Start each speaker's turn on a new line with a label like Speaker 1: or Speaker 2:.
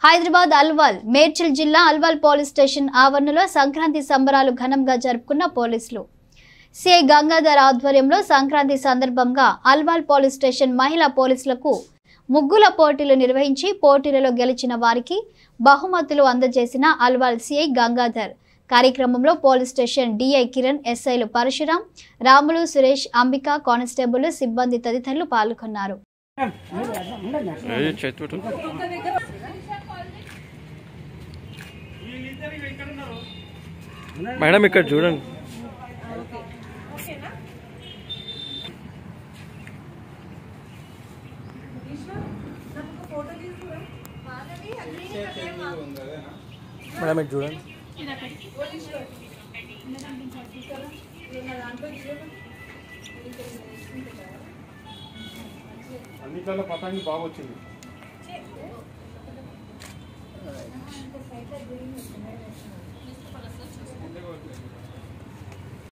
Speaker 1: హైదరాబాద్ అల్వాల్ మేడ్చల్ జిల్లా Alwal police station ఆవరణలో సంక్రాంతి సంబరాలు ఘనంగా జరుపుకున్న పోలీసులు సిఐ గంగాధర్ ఆధ్వర్యంలో సంక్రాంతి సందర్భంగా అల్వాల్ పోలీస్ స్టేషన్ మహిళా పోలీసులకు ముగ్గుల పోటీలు నిర్వహించి పోటీలలో గెలిచిన వారికి బహుమతులు అందజేసిన అల్వాల్ సిఐ గంగాధర్ కార్యక్రమంలో పోలీస్ స్టేషన్ డిఐ కిరణ్ ఎస్ఐలు పరశురాం రాములు సురేష్ అంబిక కానిస్టేబుల్ సిబ్బంది తదితరులు పాల్గొన్నారు
Speaker 2: ఏ చేతి పెట్టు మేడం ఇక్కడ చూడండి మేడం ఇటు చూడండి
Speaker 3: అన్నిట్లలో పతంగి బాగా వచ్చింది